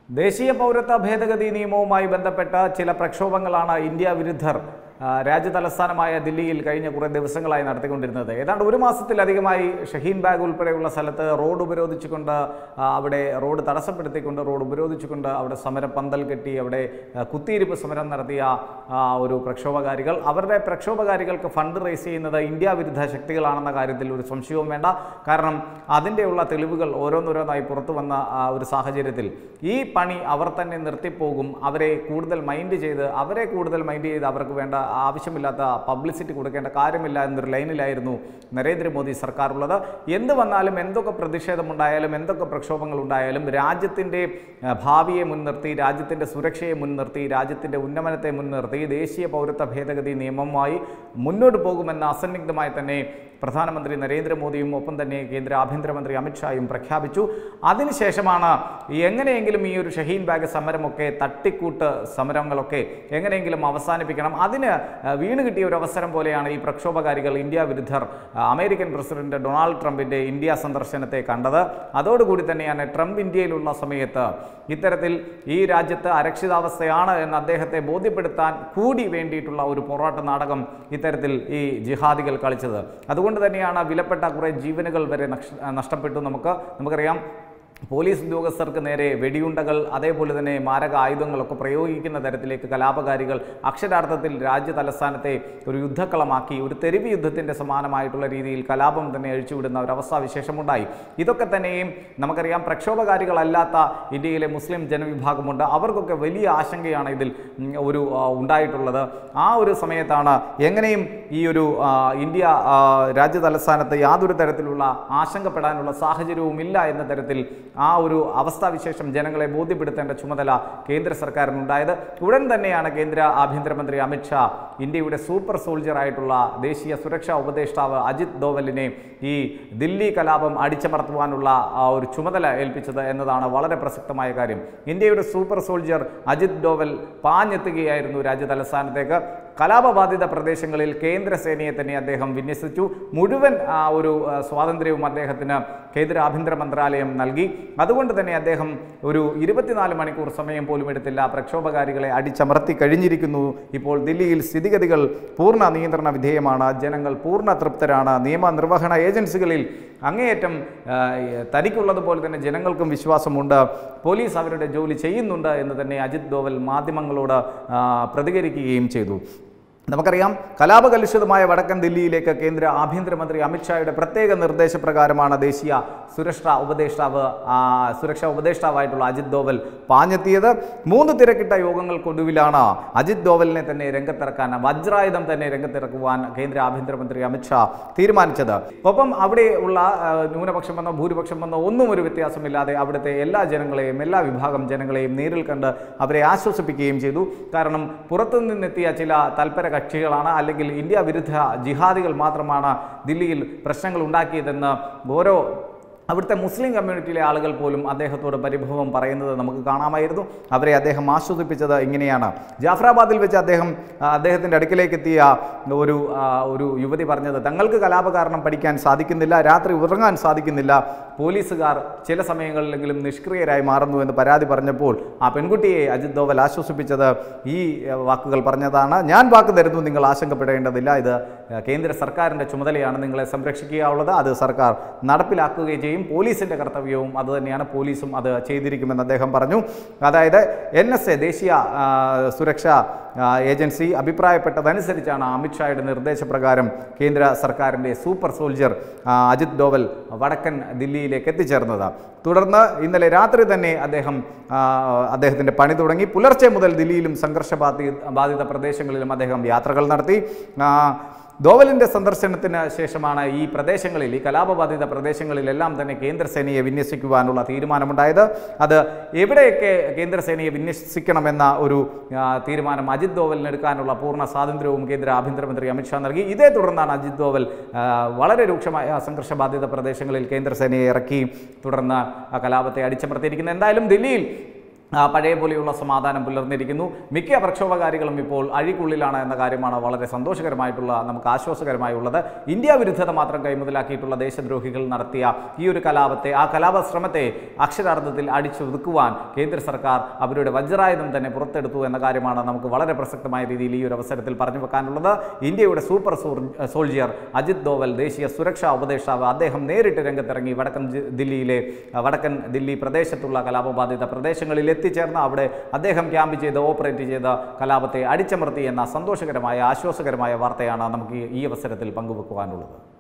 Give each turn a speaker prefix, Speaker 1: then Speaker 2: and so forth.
Speaker 1: ദേശീയ പൗരത്വ ഭേദഗതി നിയമവുമായി ബന്ധപ്പെട്ട ചില പ്രക്ഷോഭങ്ങളാണ് ഇന്ത്യ വിരുദ്ധർ ആ, രാജ്യ തലസ്ഥാനമായ ദില്ലിയിൽ കഴിഞ്ഞ കുറേ ദിവസങ്ങളായി നടത്തിക്കൊണ്ടിരുന്നത് ഏതാണ്ട് ഒരു മാസത്തിലധികമായി ഷഹീൻ ബാഗ് ഉൾപ്പെടെയുള്ള സ്ഥലത്ത് റോഡ് ഉപരോധിച്ചുകൊണ്ട് ആ, അവിടെ റോഡ് തടസ്സപ്പെടുത്തിക്കൊണ്ട് റോഡ് ഉപരോധിച്ചുകൊണ്ട് അവിടെ സമരം പന്തൽ കെട്ടി അവിടെ ആ, കുത്തിയിരിപ്പ് സമരം നടത്തിയ ആ, ഒരു പ്രക്ഷോഭകാരികൾ അവരുടെ പ്രക്ഷോഭകാരികൾക്ക് ഫണ്ട് റേസ് ചെയ്യുന്നത് ഇന്ത്യ വിരുദ്ധ ശക്തികളാണെന്ന കാര്യത്തിൽ ഒരു സംശയവും വേണ്ട കാരണം അതിൻ്റെയുള്ള തെളിവുകൾ ഓരോന്നോരോന്നായി പുറത്തു വന്ന ആ ഒരു സാഹചര്യത്തിൽ ഈ പണി അവർ തന്നെ നിർത്തിപ്പോകും അവരെ കൂടുതൽ മൈൻഡ് ചെയ്ത് അവരെ കൂടുതൽ മൈൻഡ് ചെയ്ത് അവർക്ക് വേണ്ട ആവശ്യമില്ലാത്ത പബ്ലിസിറ്റി കൊടുക്കേണ്ട കാര്യമില്ല എന്നൊരു ലൈനിലായിരുന്നു നരേന്ദ്രമോദി സർക്കാർ ഉള്ളത് എന്ത് വന്നാലും എന്തൊക്കെ പ്രതിഷേധമുണ്ടായാലും എന്തൊക്കെ പ്രക്ഷോഭങ്ങൾ ഉണ്ടായാലും രാജ്യത്തിൻ്റെ ആ, ഭാവിയെ മുൻനിർത്തി രാജ്യത്തിൻ്റെ സുരക്ഷയെ മുൻനിർത്തി രാജ്യത്തിൻ്റെ ഉന്നമനത്തെ മുൻനിർത്തി ദേശീയ പൗരത്വ ഭേദഗതി നിയമവുമായി മുന്നോട്ട് പോകുമെന്ന് അസന്നിഗ്ധമായി തന്നെ പ്രധാനമന്ത്രി നരേന്ദ്രമോദിയും ഒപ്പം തന്നെ കേന്ദ്ര ആഭ്യന്തരമന്ത്രി അമിത്ഷായും പ്രഖ്യാപിച്ചു അതിനുശേഷമാണ് എങ്ങനെയെങ്കിലും ഈ ഒരു ഷഹീൻ ബാഗ് സമരമൊക്കെ തട്ടിക്കൂട്ട് സമരങ്ങളൊക്കെ എങ്ങനെയെങ്കിലും അവസാനിപ്പിക്കണം അതിന് ആ, വീണ് കിട്ടിയ ഒരു അവസരം പോലെയാണ് ഈ പ്രക്ഷോഭകാരികൾ ഇന്ത്യ വിരുദ്ധർ ആ, അമേരിക്കൻ പ്രസിഡന്റ് ഡൊണാൾഡ് ട്രംപിൻ്റെ ഇന്ത്യ സന്ദർശനത്തെ കണ്ടത് അതോടുകൂടി തന്നെയാണ് ട്രംപ് ഇന്ത്യയിലുള്ള സമയത്ത് ഇത്തരത്തിൽ ഈ രാജ്യത്ത് അരക്ഷിതാവസ്ഥയാണ് എന്ന് അദ്ദേഹത്തെ ബോധ്യപ്പെടുത്താൻ കൂടി വേണ്ടിയിട്ടുള്ള ഒരു പോരാട്ട നാടകം ഇത്തരത്തിൽ ഈ ജിഹാദികൾ കളിച്ചത് അതുകൊണ്ട് തന്നെയാണ് വിലപ്പെട്ട കുറേ ജീവനുകൾ വരെ നഷ്ട- നഷ്ടപ്പെട്ടു നമുക്ക് നമുക്കറിയാം പോലീസ് ഉദ്യോഗസ്ഥർക്ക് നേരെ വെടിയുണ്ടകൾ അതേപോലെ തന്നെ മാരക ആയുധങ്ങളൊക്കെ പ്രയോഗിക്കുന്ന തരത്തിലേക്ക് കലാപകാരികൾ അക്ഷരാർത്ഥത്തിൽ രാജ്യ തലസ്ഥാനത്തെ ഒരു യുദ്ധക്കളമാക്കി ഒരു തെരുവ് യുദ്ധത്തിൻ്റെ സമാനമായിട്ടുള്ള രീതിയിൽ കലാപം തന്നെ അഴിച്ചുവിടുന്ന ഒരവസ്ഥാ വിശേഷമുണ്ടായി ഇതൊക്കെ തന്നെയും നമുക്കറിയാം പ്രക്ഷോഭകാരികളല്ലാത്ത ഇന്ത്യയിലെ മുസ്ലിം ജനവിഭാഗമുണ്ട് അവർക്കൊക്കെ വലിയ ആശങ്കയാണ് ഇതിൽ ഉം, ഒരു ആ, ഉണ്ടായിട്ടുള്ളത് ആ ഒരു സമയത്താണ് എങ്ങനെയും ഈ ഒരു ആ, ഇന്ത്യ ആ, രാജ്യ തലസ്ഥാനത്ത് യാതൊരു തരത്തിലുള്ള ആശങ്കപ്പെടാനുള്ള സാഹചര്യവും ഇല്ല എന്ന തരത്തിൽ ആ ഒരു അവസ്ഥാവിശേഷം ജനങ്ങളെ ബോധ്യപ്പെടുത്തേണ്ട ചുമതല കേന്ദ്ര സർക്കാരിനുണ്ടായത് ഉടൻ തന്നെയാണ് കേന്ദ്ര ആഭ്യന്തരമന്ത്രി അമിത്ഷാ ഇന്ത്യയുടെ സൂപ്പർ സോൾജർ ആയിട്ടുള്ള ദേശീയ സുരക്ഷാ ഉപദേഷ്ടാവ് അജിത് ദോവലിനെ ഈ ദില്ലി കലാപം അടിച്ചമർത്തുവാനുള്ള ആ ഒരു ചുമതല ഏൽപ്പിച്ചത് എന്നതാണ് വളരെ പ്രസക്തമായ കാര്യം ഇന്ത്യയുടെ സൂപ്പർ സോൾജർ അജിത് ഡോവൽ പാഞ്ഞെത്തുകയായിരുന്നു രാജ്യ തലസ്ഥാനത്തേക്ക് കലാപബാധിത പ്രദേശങ്ങളിൽ കേന്ദ്ര സേനയെ തന്നെ അദ്ദേഹം വിന്യസിച്ചു മുഴുവൻ ആ ഒരു ആ, സ്വാതന്ത്ര്യവും അദ്ദേഹത്തിന് കേന്ദ്ര ആഭ്യന്തര മന്ത്രാലയം നൽകി അതുകൊണ്ട് തന്നെ അദ്ദേഹം ഒരു ഇരുപത്തിനാല് മണിക്കൂർ സമയം പോലും എടുത്തില്ല പ്രക്ഷോഭകാരികളെ അടിച്ചമർത്തി കഴിഞ്ഞിരിക്കുന്നു ഇപ്പോൾ ദില്ലിയിൽ സ്ഥിതിഗതികൾ പൂർണ്ണ നിയന്ത്രണ വിധേയമാണ് ജനങ്ങൾ പൂർണ്ണ തൃപ്തരാണ് നിയമനിർവഹണ ഏജൻസികളിൽ അങ്ങേയറ്റം ആ, തനിക്കുള്ളതുപോലെ തന്നെ ജനങ്ങൾക്കും വിശ്വാസമുണ്ട് പോലീസ് അവരുടെ ജോലി ചെയ്യുന്നുണ്ട് എന്ന് തന്നെ അജിത് ദോവൽ മാധ്യമങ്ങളോട് ആ, പ്രതികരിക്കുകയും ചെയ്തു നമുക്കറിയാം കലാപകലുഷിതമായ വടക്കൻ ദില്ലിയിലേക്ക് കേന്ദ്ര ആഭ്യന്തരമന്ത്രി അമിത്ഷായുടെ പ്രത്യേക നിർദ്ദേശപ്രകാരമാണ് ദേശീയ സുരക്ഷാ ഉപദേഷ്ടാവ് ആ, സുരക്ഷാ ഉപദേഷ്ടാവായിട്ടുള്ള അജിത് ദോവൽ പാഞ്ഞെത്തിയത് മൂന്ന് തിരക്കിട്ട യോഗങ്ങൾക്കൊടുവിലാണ് അജിത് ദോവലിനെ തന്നെ രംഗത്തിറക്കാൻ വജ്രായുധം തന്നെ രംഗത്തിറക്കുവാൻ കേന്ദ്ര ആഭ്യന്തരമന്ത്രി അമിത്ഷാ തീരുമാനിച്ചത് ഒപ്പം അവിടെ ഉള്ള ആ, ന്യൂനപക്ഷം വന്നോ ഭൂരിപക്ഷം വന്നോ ഒന്നും ഒരു വ്യത്യാസമില്ലാതെ അവിടുത്തെ എല്ലാ ജനങ്ങളെയും എല്ലാ വിഭാഗം ജനങ്ങളെയും നേരിൽ കണ്ട് അവരെ ആശ്വസിപ്പിക്കുകയും ചെയ്തു കാരണം പുറത്തു നിന്നെത്തിയ ചില തൽപര കക്ഷികളാണ് അല്ലെങ്കിൽ ഇന്ത്യ വിരുദ്ധ ജിഹാദികൾ മാത്രമാണ് ദില്ലിയിൽ പ്രശ്നങ്ങൾ ഉണ്ടാക്കിയതെന്ന് ഓരോ അവിടുത്തെ മുസ്ലിം കമ്മ്യൂണിറ്റിയിലെ ആളുകൾ പോലും അദ്ദേഹത്തോട് പരിഭവം പറയുന്നത് നമുക്ക് കാണാമായിരുന്നു അവരെ അദ്ദേഹം ആശ്വസിപ്പിച്ചത് ഇങ്ങനെയാണ് ജാഫറാബാദിൽ വെച്ച് അദ്ദേഹം ആ, അദ്ദേഹത്തിൻ്റെ അടുക്കിലേക്ക് എത്തിയ ഒരു ആ, ഒരു യുവതി പറഞ്ഞത് തങ്ങൾക്ക് കലാപകാരണം പഠിക്കാൻ സാധിക്കുന്നില്ല രാത്രി ഉറങ്ങാൻ സാധിക്കുന്നില്ല പോലീസുകാർ ചില സമയങ്ങളിലെങ്കിലും നിഷ്ക്രിയരായി മാറുന്നു എന്ന് പരാതി പറഞ്ഞപ്പോൾ ആ പെൺകുട്ടിയെ അജിത് ദോവൽ ആശ്വസിപ്പിച്ചത് ഈ ആ, വാക്കുകൾ പറഞ്ഞതാണ് ഞാൻ വാക്ക് തരുന്നു നിങ്ങൾ ആശങ്കപ്പെടേണ്ടതില്ല ഇത് ആ, കേന്ദ്ര സർക്കാരിൻ്റെ ചുമതലയാണ് നിങ്ങളെ സംരക്ഷിക്കുകയുള്ളത് അത് സർക്കാർ നടപ്പിലാക്കുകയും ചെയ്യും പോലീസിൻ്റെ കർത്തവ്യവും അതുതന്നെയാണ് പോലീസും അത് ചെയ്തിരിക്കുമെന്ന് അദ്ദേഹം പറഞ്ഞു അതായത് എൻ എസ് എ ദേശീയ ആ, സുരക്ഷാ ആ, ഏജൻസി അഭിപ്രായപ്പെട്ടതനുസരിച്ചാണ് അമിത്ഷായുടെ നിർദ്ദേശപ്രകാരം കേന്ദ്ര സർക്കാരിൻ്റെ സൂപ്പർ സോൾജർ ആ, അജിത് ഡോവൽ വടക്കൻ ദില്ലിയിലേക്ക് എത്തിച്ചേർന്നത് തുടർന്ന് ഇന്നലെ രാത്രി തന്നെ അദ്ദേഹം ആ, അദ്ദേഹത്തിൻ്റെ പണി തുടങ്ങി പുലർച്ചെ മുതൽ ദില്ലിയിലും സംഘർഷബാധി ബാധിത പ്രദേശങ്ങളിലും അദ്ദേഹം യാത്രകൾ നടത്തി ആ, ദോവലിൻ്റെ സന്ദർശനത്തിന് ശേഷമാണ് ഈ പ്രദേശങ്ങളിൽ ഈ കലാപബാധിത പ്രദേശങ്ങളിലെല്ലാം തന്നെ കേന്ദ്രസേനയെ വിന്യസിക്കുവാനുള്ള തീരുമാനമുണ്ടായത് അത് എവിടെയൊക്കെ കേന്ദ്രസേനയെ വിന്യസിക്കണമെന്ന ഒരു ആ, തീരുമാനം അജിത് ദോവലിന് എടുക്കാനുള്ള പൂർണ്ണ സ്വാതന്ത്ര്യവും കേന്ദ്ര ആഭ്യന്തരമന്ത്രി അമിത്ഷാ നൽകി ഇതേ തുടർന്നാണ് അജിത് ദോവൽ ആ, വളരെ രൂക്ഷമായ സംഘർഷബാധിത പ്രദേശങ്ങളിൽ കേന്ദ്രസേനയെ ഇറക്കി തുടർന്ന് ആ കലാപത്തെ അടിച്ചമർത്തിയിരിക്കുന്നത് എന്തായാലും ദില്ലിയിൽ ആ, പഴയ പോലെയുള്ള സമാധാനം പുലർന്നിരിക്കുന്നു മിക്ക പ്രക്ഷോഭകാരികളും ഇപ്പോൾ അഴിക്കുള്ളിലാണ് എന്ന കാര്യമാണ് വളരെ സന്തോഷകരമായിട്ടുള്ള നമുക്ക് ആശ്വാസകരമായുള്ളത് ഇന്ത്യ വിരുദ്ധത മാത്രം കൈമുതലാക്കിയിട്ടുള്ള ദേശദ്രോഹികൾ നടത്തിയ ഈ ഒരു കലാപത്തെ ആ കലാപ ശ്രമത്തെ അക്ഷരാർത്ഥത്തിൽ അടിച്ചൊതുക്കുവാൻ കേന്ദ്ര സർക്കാർ അവരുടെ വജ്രായുധം തന്നെ പുറത്തെടുത്തു എന്ന കാര്യമാണ് നമുക്ക് വളരെ പ്രസക്തമായ രീതിയിൽ ഈ ഒരു അവസരത്തിൽ പറഞ്ഞു വെക്കാനുള്ളത് ഇന്ത്യയുടെ സൂപ്പർ സോർ- സോൾജിയർ അജിത് ദോവൽ ദേശീയ സുരക്ഷാ ഉപദേഷ്ടാവ് അദ്ദേഹം നേരിട്ട് രംഗത്തിറങ്ങി വടക്കൻ ജി- ദില്ലിയിലെ ആ, വടക്കൻ ദില്ലി പ്രദേശത്തുള്ള കലാപബാധിത പ്രദേശങ്ങളിൽ എത്തിച്ചേർന്ന് അവിടെ അദ്ദേഹം ക്യാമ്പ് ചെയ്ത് ഓപ്പറേറ്റ് ചെയ്ത കലാപത്തെ അടിച്ചമർത്തി എന്ന സന്തോഷകരമായ ആശ്വാസകരമായ വാർത്തയാണ് നമുക്ക് ഈ- ഈ അവസരത്തിൽ പങ്കുവെക്കുവാനുള്ളത്